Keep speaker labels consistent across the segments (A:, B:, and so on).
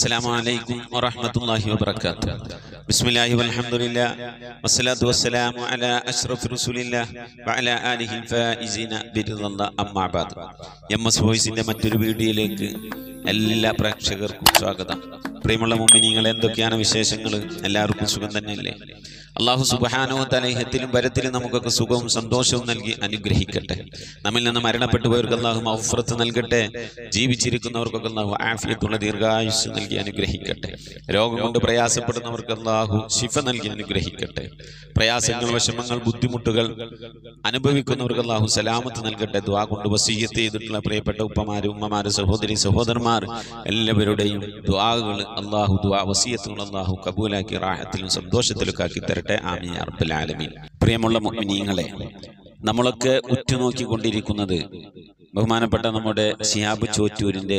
A: السلام عليكم ورحمة الله وبركاته بسم الله والحمد لله والصلاة والسلام على أشرف رسول الله وعلى آله الفائزين برضا الله أما بعد M S വോയിസിന്റെ മറ്റൊരു വീഡിയോയിലേക്ക് എല്ലാ പ്രേക്ഷകർക്കും സ്വാഗതം പ്രിയമുള്ള മുമ്പിനിങ്ങൾ എന്തൊക്കെയാണ് വിശേഷങ്ങൾ എല്ലാവർക്കും സുഖം തന്നെയല്ലേ അള്ളാഹു സുബാനോ തലഹത്തിലും വരത്തിലും നമുക്കൊക്കെ സുഖവും സന്തോഷവും നൽകി അനുഗ്രഹിക്കട്ടെ നമ്മിൽ നിന്ന് മരണപ്പെട്ടു പോയവർക്ക് അള്ളാഹു മൗഫറത്ത് നൽകട്ടെ ജീവിച്ചിരിക്കുന്നവർക്കൊക്കെ അള്ളാഹു ആഫിയത്തുള്ള ദീർഘായുസ് നൽകി അനുഗ്രഹിക്കട്ടെ രോഗം കൊണ്ട് പ്രയാസപ്പെടുന്നവർക്ക് അള്ളാഹു ശിഫ നൽകി അനുഗ്രഹിക്കട്ടെ പ്രയാസങ്ങൾ വിഷമങ്ങൾ ബുദ്ധിമുട്ടുകൾ അനുഭവിക്കുന്നവർക്ക് അള്ളാഹു സലാമത്ത് നൽകട്ടെ ദ്വാ കൊണ്ട് വസീയത്ത് ചെയ്തിട്ടുള്ള പ്രിയപ്പെട്ട ഉപ്പമാര് ഉമ്മമാര് സഹോദരി സഹോദരന്മാർ എല്ലാവരുടെയും ദ്വാകൾ അള്ളാഹു ദ്വാ വസീയത്തുകൾ അള്ളാഹു കബൂലാക്കി റാഹത്തിലും സന്തോഷത്തിലൊക്കെ ആക്കി തരട്ടെ ആമീൻ യാ റബ്ബൽ ആലമീൻ പ്രിയമുള്ള മുഅ്മിനീങ്ങളെ നമ്മളൊക്കെ ഉറ്റുനോക്കിക്കൊണ്ടിരിക്കുന്നത് ബഹുമാനപ്പെട്ട നമ്മുടെ സിയാബ് ചോറ്റൂരിന്റെ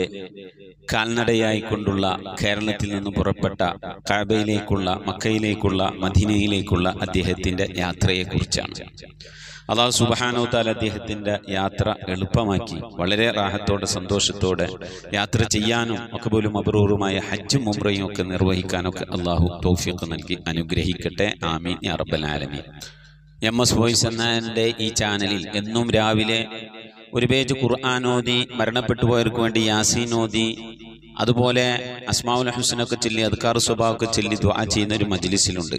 A: കാൽനടയായിക്കൊണ്ടുള്ള കേരളത്തിൽ നിന്ന് പുറപ്പെട്ട കാബയിലേക്കുള്ള മക്കയിലേക്കുള്ള മദീനയിലേക്കുള്ള അദ്ദേഹത്തിന്റെ യാത്രയെക്കുറിച്ചാണ് അള്ളാഹു സുബാനോ താൽ അദ്ദേഹത്തിന്റെ യാത്ര എളുപ്പമാക്കി വളരെ റാഹത്തോടെ സന്തോഷത്തോടെ യാത്ര ചെയ്യാനും ഒക്കെ പോലും അപൂർവമായ ഹജ്ജും മുംറയും ഒക്കെ നിർവഹിക്കാനൊക്കെ അള്ളാഹു തൗഫീഖ് നൽകി അനുഗ്രഹിക്കട്ടെ ആമീൻ യാ റബ്ബൽ ആലമീൻ എം എസ് വോയിസ് എന്ന എൻ്റെ ഈ ചാനലിൽ എന്നും രാവിലെ ഒരു പേജ് ഖുർആൻ ഓതി മരണപ്പെട്ടു പോയവർക്ക് വേണ്ടി യാസീൻ ഓതി അതുപോലെ അസ്മാവുൽ ഹുസനൊക്കെ ചൊല്ലി അദ്ക്കാർ സ്വഭാവമൊക്കെ ചൊല്ലി ദ്വാ ചെയ്യുന്ന ഒരു മജ്ലിസിലുണ്ട്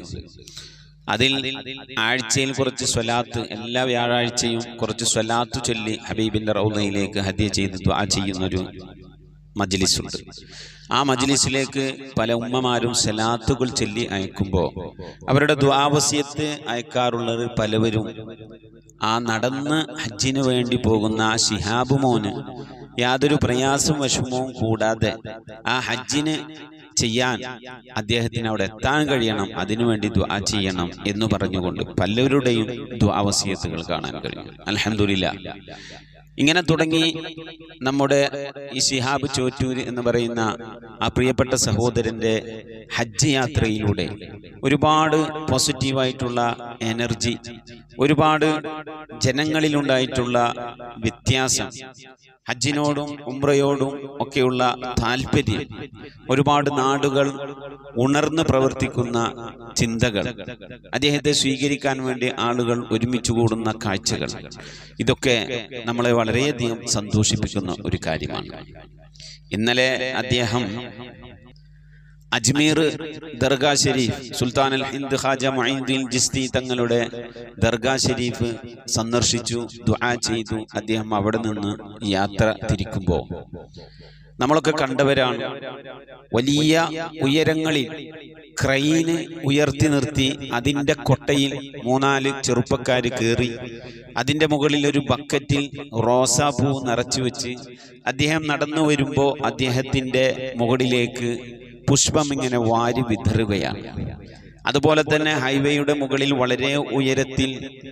A: അതിൽ ആഴ്ചയിൽ കുറച്ച് സ്വലാത്ത് എല്ലാ വ്യാഴാഴ്ചയും കുറച്ച് സ്വലാത്ത് ചൊല്ലി ഹബീബിന്റെ റൗലയിലേക്ക് ഹദ്യ ചെയ്ത് ദ്വാ ചെയ്യുന്നൊരു മജ്ലിസുണ്ട് ആ മജ്ലിസിലേക്ക് പല ഉമ്മമാരും സലാത്തുകൾ ചൊല്ലി അയക്കുമ്പോൾ അവരുടെ ദ്വാവസ്യത്ത് അയക്കാറുള്ളത് പലവരും ആ നടന്ന് ഹജ്ജിന് വേണ്ടി പോകുന്ന ആ ശിഹാബ് മോന് യാതൊരു പ്രയാസവും വിഷമവും കൂടാതെ ആ ഹജ്ജിന് ചെയ്യാൻ അദ്ദേഹത്തിന് അവിടെ എത്താൻ കഴിയണം അതിനുവേണ്ടി ദ്വാ ചെയ്യണം എന്ന് പറഞ്ഞുകൊണ്ട് പലരുടെയും ദ്വാവസ്യത്തുകൾ കാണാൻ കഴിയും അലഹമില്ല ഇങ്ങനെ തുടങ്ങി നമ്മുടെ ഈ ശിഹാബ് ചോറ്റൂർ എന്ന് പറയുന്ന ആ പ്രിയപ്പെട്ട സഹോദരന്റെ ഹജ്ജ് യാത്രയിലൂടെ ഒരുപാട് പോസിറ്റീവായിട്ടുള്ള എനർജി ഒരുപാട് ജനങ്ങളിലുണ്ടായിട്ടുള്ള വ്യത്യാസം ഹജ്ജിനോടും ഉംറയോടും ഒക്കെയുള്ള താല്പര്യം ഒരുപാട് നാടുകൾ ഉണർന്ന് പ്രവർത്തിക്കുന്ന ചിന്തകൾ അദ്ദേഹത്തെ സ്വീകരിക്കാൻ വേണ്ടി ആളുകൾ ഒരുമിച്ച് കൂടുന്ന കാഴ്ചകൾ ഇതൊക്കെ നമ്മളെ വളരെയധികം സന്തോഷിപ്പിക്കുന്ന ഒരു കാര്യമാണ് ഇന്നലെ അദ്ദേഹം അജ്മീർ ദർഗാ ഷെരീഫ് സുൽത്താൻ അൽ ഹിന്ദ് ഖാജ മൊയ്തീൻ ജിസ്തി തങ്ങളുടെ ദർഗാ ഷെരീഫ് സന്ദർശിച്ചു ദുആ ചെയ്തു അദ്ദേഹം അവിടെ നിന്ന് യാത്ര തിരിക്കുമ്പോൾ നമ്മളൊക്കെ കണ്ടവരാണ് വലിയ ഉയരങ്ങളിൽ ക്രൈന് ഉയർത്തി നിർത്തി അതിന്റെ കൊട്ടയിൽ മൂന്നാല് ചെറുപ്പക്കാര് കയറി അതിന്റെ മുകളിൽ ഒരു ബക്കറ്റിൽ റോസാപ്പൂ നിറച്ചു വെച്ച് അദ്ദേഹം നടന്നു വരുമ്പോൾ അദ്ദേഹത്തിന്റെ മുകളിലേക്ക് പുഷ്പം ഇങ്ങനെ വാരി വിതറുകയാണ് അതുപോലെ തന്നെ ഹൈവേയുടെ മുകളിൽ വളരെ ഉയരത്തിൽ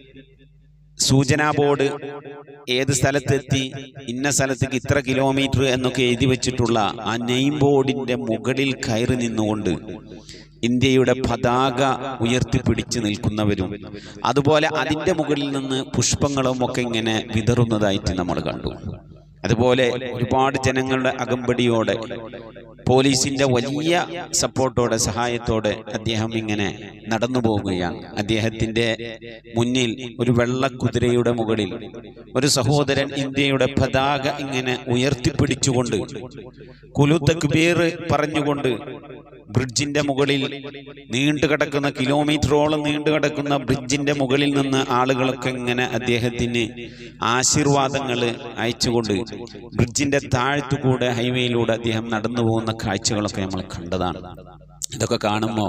A: സൂചനാ ബോർഡ് ഏത് സ്ഥലത്തെത്തി ഇന്ന സ്ഥലത്തേക്ക് ഇത്ര കിലോമീറ്റർ എന്നൊക്കെ എഴുതി വെച്ചിട്ടുള്ള ആ നെയിം ബോർഡിന്റെ മുകളിൽ കയറി നിന്നുകൊണ്ട് ഇന്ത്യയുടെ പതാക ഉയർത്തിപ്പിടിച്ച് നിൽക്കുന്നവരും അതുപോലെ അതിന്റെ മുകളിൽ നിന്ന് പുഷ്പങ്ങളും ഒക്കെ ഇങ്ങനെ വിതറുന്നതായിട്ട് നമ്മൾ കണ്ടു അതുപോലെ ഒരുപാട് ജനങ്ങളുടെ അകമ്പടിയോടെ പോലീസിന്റെ വലിയ സപ്പോർട്ടോടെ സഹായത്തോടെ അദ്ദേഹം ഇങ്ങനെ നടന്നു പോവുകയാണ് അദ്ദേഹത്തിന്റെ മുന്നിൽ ഒരു വെള്ള കുതിരയുടെ മുകളിൽ ഒരു സഹോദരൻ ഇന്ത്യയുടെ പതാക ഇങ്ങനെ ഉയർത്തിപ്പിടിച്ചുകൊണ്ട് കുലു തക്ബീർ പറഞ്ഞുകൊണ്ട് ബ്രിഡ്ജിന്റെ മുകളിൽ നീണ്ടു കിടക്കുന്ന കിലോമീറ്ററോളം നീണ്ടു കിടക്കുന്ന ബ്രിഡ്ജിന്റെ മുകളിൽ നിന്ന് ആളുകളൊക്കെ ഇങ്ങനെ അദ്ദേഹത്തിന് ആശീർവാദങ്ങൾ അയച്ചുകൊണ്ട് ബ്രിഡ്ജിന്റെ താഴ്ത്തുകൂടെ ഹൈവേയിലൂടെ അദ്ദേഹം നടന്നു പോകുന്ന കാഴ്ചകളൊക്കെ നമ്മൾ കണ്ടതാണ് ഇതൊക്കെ കാണുമ്പോൾ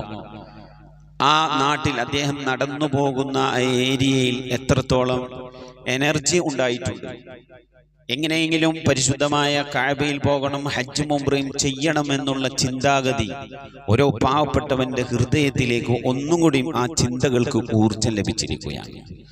A: ആ നാട്ടിൽ അദ്ദേഹം നടന്നു പോകുന്ന ആ ഏരിയയിൽ എത്രത്തോളം എനർജി ഉണ്ടായിട്ടുണ്ട് എങ്ങനെയെങ്കിലും പരിശുദ്ധമായ കാബയിൽ പോകണം ഹജ്ജ് മുംറയും ചെയ്യണം എന്നുള്ള ചിന്താഗതി ഓരോ പാവപ്പെട്ടവന്റെ ഹൃദയത്തിലേക്ക് ഒന്നും കൂടിയും ആ ചിന്തകൾക്ക് ഊർജം ലഭിച്ചിരിക്കുകയാണ്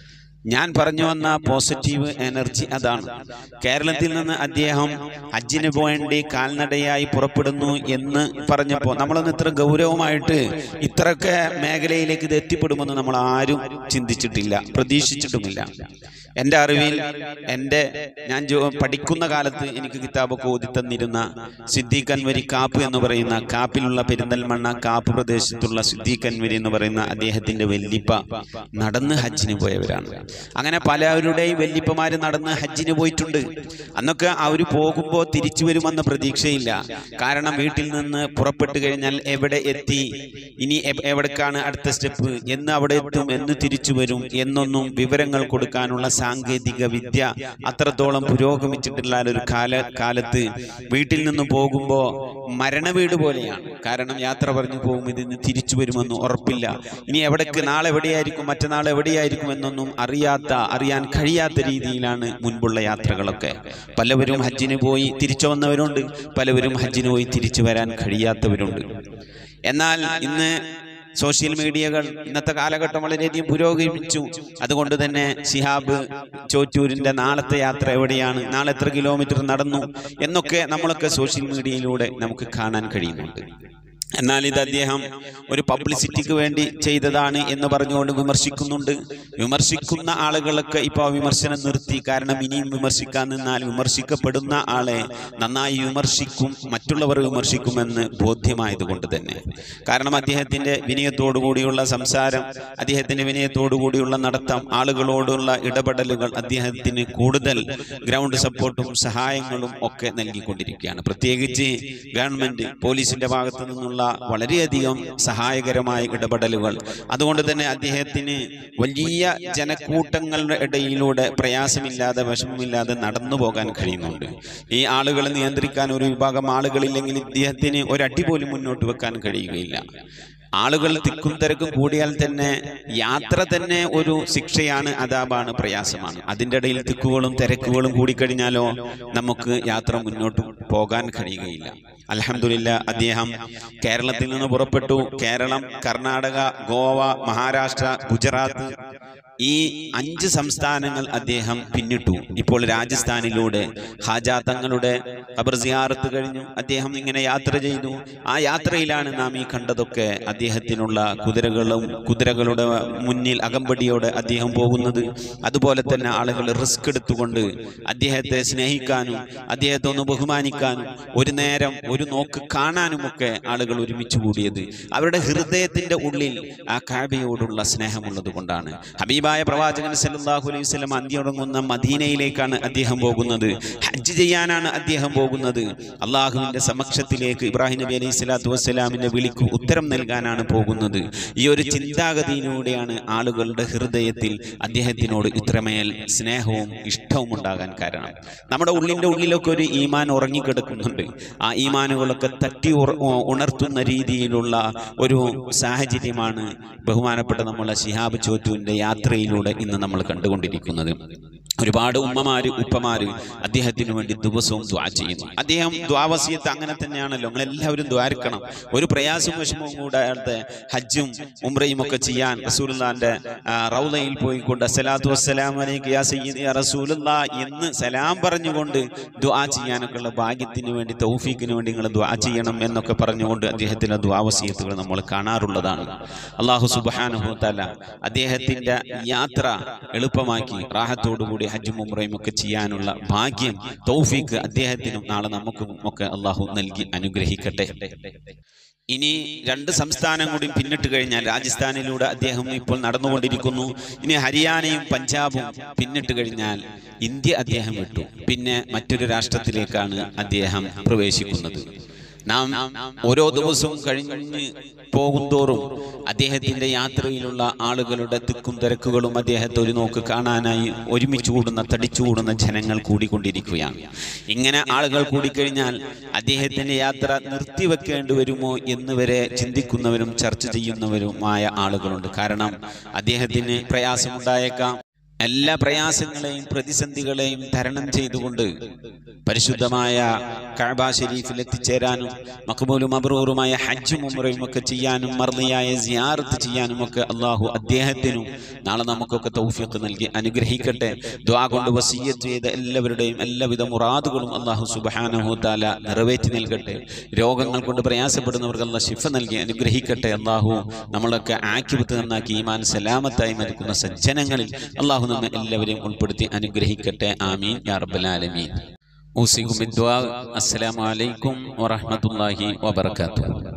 A: ഞാൻ പറഞ്ഞു വന്ന പോസിറ്റീവ് എനർജി അതാണ് കേരളത്തിൽ നിന്ന് അദ്ദേഹം ഹജ്ജിന് വേണ്ടി കാൽനടയായി പുറപ്പെടുന്നു എന്ന് പറഞ്ഞപ്പോൾ നമ്മളൊന്ന് ഇത്ര ഗൗരവമായിട്ട് ഇത്രയൊക്കെ മേഖലയിലേക്ക് ഇത് എത്തിപ്പെടുമെന്ന് നമ്മൾ ആരും ചിന്തിച്ചിട്ടില്ല പ്രതീക്ഷിച്ചിട്ടുമില്ല എൻ്റെ അറിവിൽ എൻ്റെ ഞാൻ ജോ- പഠിക്കുന്ന കാലത്ത് എനിക്ക് കിതാബൊക്കെ ഓതി തന്നിരുന്ന സിദ്ദീഖ് അൻവരി കാപ്പ് എന്ന് പറയുന്ന കാപ്പിലുള്ള പെരിന്തൽമണ്ണ കാപ്പ് പ്രദേശത്തുള്ള സിദ്ദീഖ് അൻവരി എന്ന് പറയുന്ന അദ്ദേഹത്തിന്റെ വല്ലിപ്പ നടന്ന് ഹജ്ജിന് പോയവരാണ് അങ്ങനെ പലരുടെയും വല്ലിപ്പമാര് നടന്ന് ഹജ്ജിന് പോയിട്ടുണ്ട് അന്നൊക്കെ അവർ പോകുമ്പോൾ തിരിച്ചു വരുമെന്ന പ്രതീക്ഷയില്ല കാരണം വീട്ടിൽ നിന്ന് പുറപ്പെട്ടു കഴിഞ്ഞാൽ എവിടെ എത്തി ഇനി എ- എവിടേക്കാണ് അടുത്ത സ്റ്റെപ്പ് എന്ന് അവിടെ എത്തും എന്ന് തിരിച്ചു വരും എന്നൊന്നും വിവരങ്ങൾ കൊടുക്കാനുള്ള സാങ്കേതിക വിദ്യ അത്രത്തോളം പുരോഗമിച്ചിട്ടുള്ള ഒരു കാല കാലത്ത് വീട്ടിൽ നിന്ന് പോകുമ്പോൾ മരണവീട് പോലെയാണ് കാരണം യാത്ര പറഞ്ഞു പോകും ഇതിന് തിരിച്ചു വരുമെന്ന് ഉറപ്പില്ല ഇനി എവിടേക്ക് നാളെ എവിടെയായിരിക്കും മറ്റന്നാൾ എവിടെയായിരിക്കും എന്നൊന്നും അറിയാത്ത അറിയാൻ കഴിയാത്ത രീതിയിലാണ് മുൻപുള്ള യാത്രകളൊക്കെ പലവരും ഹജ്ജിന് പോയി തിരിച്ചു വന്നവരുണ്ട് പലവരും ഹജ്ജിന് പോയി തിരിച്ചു വരാൻ കഴിയാത്തവരുണ്ട് എന്നാൽ ഇന്ന് സോഷ്യൽ മീഡിയകൾ ഇന്നത്തെ കാലഘട്ടം വളരെയധികം പുരോഗമിച്ചു അതുകൊണ്ട് തന്നെ ശിഹാബ് ചോറ്റൂരിന്റെ നാളത്തെ യാത്ര എവിടെയാണ് നാളെ എത്ര കിലോമീറ്റർ നടന്നു എന്നൊക്കെ നമ്മളൊക്കെ സോഷ്യൽ മീഡിയയിലൂടെ നമുക്ക് കാണാൻ കഴിയുന്നുണ്ട് എന്നാൽ ഇത് അദ്ദേഹം ഒരു പബ്ലിസിറ്റിക്ക് വേണ്ടി ചെയ്തതാണ് എന്ന് പറഞ്ഞുകൊണ്ട് വിമർശിക്കുന്നുണ്ട് വിമർശിക്കുന്ന ആളുകളൊക്കെ ഇപ്പോൾ വിമർശനം നിർത്തി കാരണം ഇനിയും വിമർശിക്കാൻ നിന്നാൽ വിമർശിക്കപ്പെടുന്ന ആളെ നന്നായി വിമർശിക്കും മറ്റുള്ളവർ വിമർശിക്കുമെന്ന് ബോധ്യമായതുകൊണ്ട് തന്നെ കാരണം അദ്ദേഹത്തിന്റെ വിനയത്തോടു കൂടിയുള്ള സംസാരം അദ്ദേഹത്തിന്റെ വിനയത്തോടു കൂടിയുള്ള നടത്തം ആളുകളോടുള്ള ഇടപെടലുകൾ അദ്ദേഹത്തിന് കൂടുതൽ ഗ്രൗണ്ട് സപ്പോർട്ടും സഹായങ്ങളും ഒക്കെ നൽകിക്കൊണ്ടിരിക്കുകയാണ് പ്രത്യേകിച്ച് ഗവൺമെന്റ് പോലീസിന്റെ ഭാഗത്തു നിന്നുള്ള വളരെയധികം സഹായകരമായ ഇടപെടലുകൾ അതുകൊണ്ട് തന്നെ അദ്ദേഹത്തിന് വലിയ ജനക്കൂട്ടങ്ങളുടെ ഇടയിലൂടെ പ്രയാസമില്ലാതെ വിഷമമില്ലാതെ നടന്നു പോകാൻ കഴിയുന്നുണ്ട് ഈ ആളുകളെ നിയന്ത്രിക്കാൻ ഒരു വിഭാഗം ആളുകളില്ലെങ്കിൽ ഇദ്ദേഹത്തിന് ഒരടി പോലും മുന്നോട്ട് വെക്കാൻ കഴിയുകയില്ല ആളുകൾ തിക്കും തിരക്കും കൂടിയാൽ തന്നെ യാത്ര തന്നെ ഒരു ശിക്ഷയാണ് അതാപാണ് പ്രയാസമാണ് അതിൻ്റെ ഇടയിൽ തിക്കുകളും തിരക്കുകളും കൂടിക്കഴിഞ്ഞാലോ നമുക്ക് യാത്ര മുന്നോട്ട് പോകാൻ കഴിയുകയില്ല അലഹമില്ല അദ്ദേഹം കേരളത്തിൽ നിന്ന് പുറപ്പെട്ടു കേരളം കർണാടക ഗോവ മഹാരാഷ്ട്ര ഗുജറാത്ത് ഈ അഞ്ച് സംസ്ഥാനങ്ങൾ അദ്ദേഹം പിന്നിട്ടു ഇപ്പോൾ രാജസ്ഥാനിലൂടെ ഹാജാ തങ്ങളുടെ ഖബർ സിയാറത്ത് കഴിഞ്ഞു അദ്ദേഹം ഇങ്ങനെ യാത്ര ചെയ്തു ആ യാത്രയിലാണ് നാം ഈ കണ്ടതൊക്കെ അദ്ദേഹത്തിനുള്ള കുതിരകളും കുതിരകളുടെ മുന്നിൽ അകമ്പടിയോടെ അദ്ദേഹം പോകുന്നത് അതുപോലെ തന്നെ ആളുകൾ റിസ്ക് എടുത്തുകൊണ്ട് അദ്ദേഹത്തെ സ്നേഹിക്കാനും അദ്ദേഹത്തെ ഒന്ന് ബഹുമാനിക്കാനും ഒരു നേരം ഒരു നോക്ക് കാണാനുമൊക്കെ ആളുകൾ ഒരുമിച്ച് കൂടിയത് അവരുടെ ഹൃദയത്തിന്റെ ഉള്ളിൽ ആ കാബയോടുള്ള സ്നേഹമുള്ളത് കൊണ്ടാണ് ഹബീബായ പ്രവാചകൻ സല്ലല്ലാഹു അലൈഹി വസല്ലം അന്തിയുറങ്ങുന്ന മദീനയിലേക്കാണ് അദ്ദേഹം പോകുന്നത് ഹജ്ജ് ചെയ്യാനാണ് അദ്ദേഹം പോകുന്നത് അള്ളാഹുവിന്റെ സമക്ഷത്തിലേക്ക് ഇബ്രാഹിം നബി അലൈഹി സ്വലാത്തു വസ്സലാമിന്റെ വിളിക്ക് ഉത്തരം നൽകാനാണ് പോകുന്നത് ഈ ഒരു ചിന്താഗതിയിലൂടെയാണ് ആളുകളുടെ ഹൃദയത്തിൽ അദ്ദേഹത്തിനോട് ഇത്രമേൽ സ്നേഹവും ഇഷ്ടവും ഉണ്ടാകാൻ കാരണം നമ്മുടെ ഉള്ളിന്റെ ഉള്ളിലൊക്കെ ഒരു ഈമാൻ ഉറങ്ങിക്കിടക്കുന്നുണ്ട് ആ ഈമാനുകളൊക്കെ തട്ടി ഉറ- ഉണർത്തുന്ന രീതിയിലുള്ള ഒരു സാഹചര്യമാണ് ബഹുമാനപ്പെട്ട നമ്മളെ ശിഹാബ് ചോറ്റുവിന്റെ യാത്രയിലൂടെ ഇന്ന് നമ്മൾ കണ്ടുകൊണ്ടിരിക്കുന്നത് ഒരുപാട് ഉമ്മമാര് ഉപ്പമാര് അദ്ദേഹത്തിന് വേണ്ടി ദിവസവും ദ്വാ ചെയ്യുന്നു അദ്ദേഹം ദ്വാവസ്യത്ത് അങ്ങനെ തന്നെയാണല്ലോ നമ്മൾ എല്ലാവരും ദ്വാരിക്കണം ഒരു പ്രയാസവും വിഷമവും കൂടാതെ ഹജ്ജും ഉംറയും ഒക്കെ ചെയ്യാൻ റസൂലുള്ളാന്റെ ആ, റൗളയിൽ പോയിക്കൊണ്ട് അസ്സലാത്തു വസ്സലാം അലൈക യാ സയ്യിദി യാ റസൂലുള്ളാ എന്ന് സലാം പറഞ്ഞുകൊണ്ട് ദ്വാ ചെയ്യാനൊക്കെ ഉള്ള ഭാഗ്യത്തിന് വേണ്ടി തൗഫീഖിന് വേണ്ടി നിങ്ങൾ ദ്വാ ചെയ്യണം എന്നൊക്കെ പറഞ്ഞുകൊണ്ട് അദ്ദേഹത്തിന്റെ ദ്വാവസ്യത്തുകൾ നമ്മൾ കാണാറുള്ളതാണ് അള്ളാഹു സുബ്ഹാനഹു തആല അദ്ദേഹത്തിന്റെ യാത്ര എളുപ്പമാക്കി റാഹത്തോടുകൂടി ഹജ്ജും ഉംറയും ഒക്കെ ചെയ്യാനുള്ള ഭാഗ്യം തൗഫീഖ് അദ്ദേഹത്തിനും നാളെ നമുക്കും ഒക്കെ അള്ളാഹു നൽകി അനുഗ്രഹിക്കട്ടെ ഇനി രണ്ട് സംസ്ഥാനം കൂടി പിന്നിട്ട് കഴിഞ്ഞാൽ രാജസ്ഥാനിലൂടെ അദ്ദേഹം ഇപ്പോൾ നടന്നുകൊണ്ടിരിക്കുന്നു ഇനി ഹരിയാനയും പഞ്ചാബും പിന്നിട്ട് കഴിഞ്ഞാൽ ഇന്ത്യ അദ്ദേഹം വിട്ടു പിന്നെ മറ്റൊരു രാഷ്ട്രത്തിലേക്കാണ് അദ്ദേഹം പ്രവേശിക്കുന്നത് നാം ഓരോ ദിവസവും കഴിഞ്ഞ് പോകുന്തോറും അദ്ദേഹത്തിന്റെ യാത്രയിലുള്ള ആളുകളുടെ തിക്കും തിരക്കുകളും അദ്ദേഹത്തെ ഒരു നോക്ക് കാണാനായി ഒരുമിച്ച് കൂടുന്ന തടിച്ചു കൂടുന്ന ജനങ്ങൾ കൂടിക്കൊണ്ടിരിക്കുകയാണ് ഇങ്ങനെ ആളുകൾ കൂടിക്കഴിഞ്ഞാൽ അദ്ദേഹത്തിന്റെ യാത്ര നിർത്തിവെക്കേണ്ടി വരുമോ എന്ന് വരെ ചിന്തിക്കുന്നവരും ചർച്ച ചെയ്യുന്നവരുമായ ആളുകളുണ്ട് കാരണം അദ്ദേഹത്തിന് പ്രയാസമുണ്ടായേക്കാം എല്ലാ പ്രയാസങ്ങളെയും പ്രതിസന്ധികളെയും തരണം ചെയ്തുകൊണ്ട് പരിശുദ്ധമായ കഅബ ഷരീഫിൽ എത്തിച്ചേരാനും മഖബൂലും അബ്രൂറുമായ ഹജ്ജും ഉംറയും ഒക്കെ ചെയ്യാനും മർദിയായ സിയാറത്ത് ചെയ്യാനും ഒക്കെ അള്ളാഹു അദ്ദേഹത്തിനും നാളെ നമുക്കൊക്കെ തൗഫീഖ് നൽകി അനുഗ്രഹിക്കട്ടെ ദ്വാ കൊണ്ട് വസീയത്ത് ചെയ്ത എല്ലാവരുടെയും എല്ലാവിധ മുറാദുകളും അള്ളാഹു സുബ്ഹാനഹു തആല നിറവേറ്റി നൽകട്ടെ രോഗങ്ങൾ കൊണ്ട് പ്രയാസപ്പെടുന്നവർക്ക് അള്ളാഹ് ശിഫ നൽകി അനുഗ്രഹിക്കട്ടെ അള്ളാഹു നമ്മളൊക്കെ ആക്കിപത്ത് നന്നാക്കി ഈമാൻ സലാമത്തായി മരിക്കുന്ന സജ്ജനങ്ങളിൽ അള്ളാഹു നമ്മെ എല്ലാവരെയും ഉൾപ്പെടുത്തി അനുഗ്രഹിക്കട്ടെ ആമീൻ യാ റബ്ബൽ ആലമീൻ ഊസിക്കും ബിദ്വാ അസ്സലാമു അലൈക്കും വറഹ്മത്തുള്ളാഹി വബറകാതുഹു